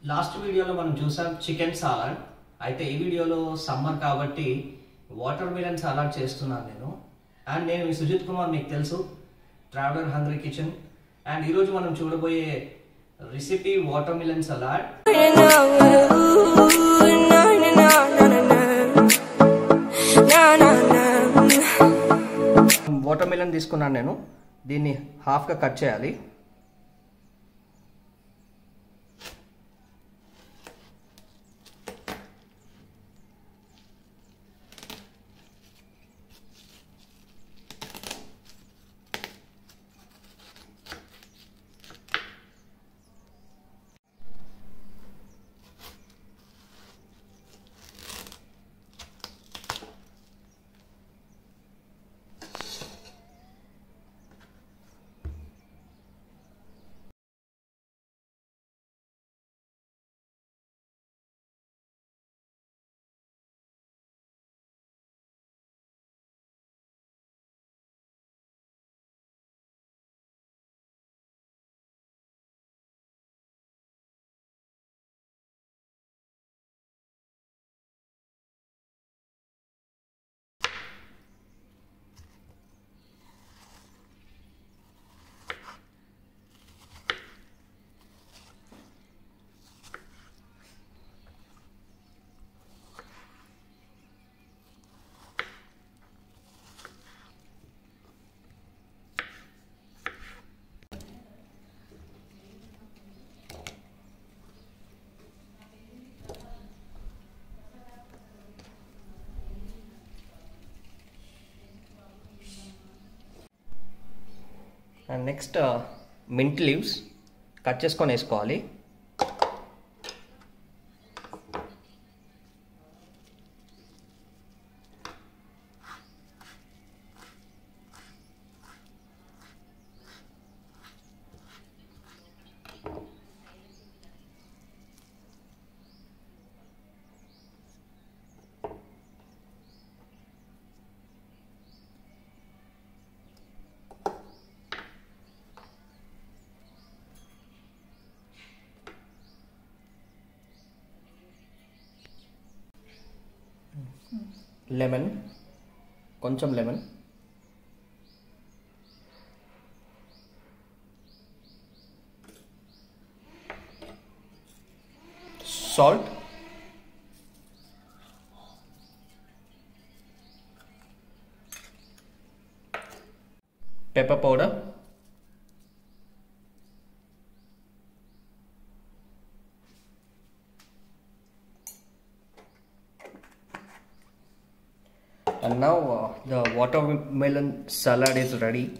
last వీడియోలో మనం చూసాం చికెన్ సాలాడ్ అయితే ఈ వీడియోలో సమ్మర్ కాబట్టి వాటర్ మిలన్ సాలాడ్ చేస్తున్నాను నేను అండ్ నేను ఈ సుజిత్ కుమార్ మీకు తెలుసు ట్రావెలర్ హంగ్రీ కిచెన్ అండ్ ఈరోజు మనం చూడబోయే recipe watermelon salad watermelon తీసుకున్నాను నేను దీన్ని హాఫ్గా కట్ చేయాలి and next mint leaves cut చేసుకొని వేసుకోవాలి లెమన్ కొంచెం lemon salt pepper powder and now uh, the watermelon salad is ready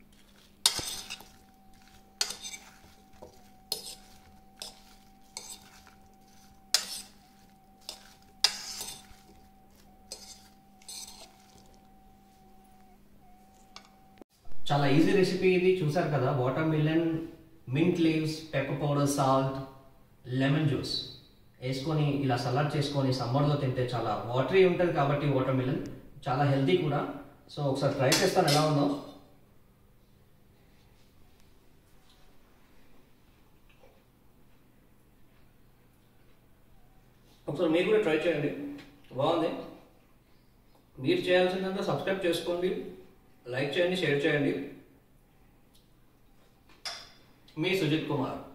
చాలా ఈజీ రెసిపీ ఇది చూసారు కదా watermelon mint leaves pepper powder salt lemon juice వేసుకొని ఇలా సలాడ్ చేసుకొని సమ్మర్లో తింటే చాలా వాటరీ ఉంటుంది కాబట్టి వాటర్ మిలన్ చాలా హెల్తీ కూడా సో ఒకసారి ట్రై చేస్తాను ఎలా ఉందో ఒకసారి మీరు కూడా ట్రై చేయండి బాగుంది మీరు చేయాల్సిందంతా సబ్స్క్రైబ్ చేసుకోండి లైక్ చేయండి షేర్ చేయండి మీ సుజిత్ కుమార్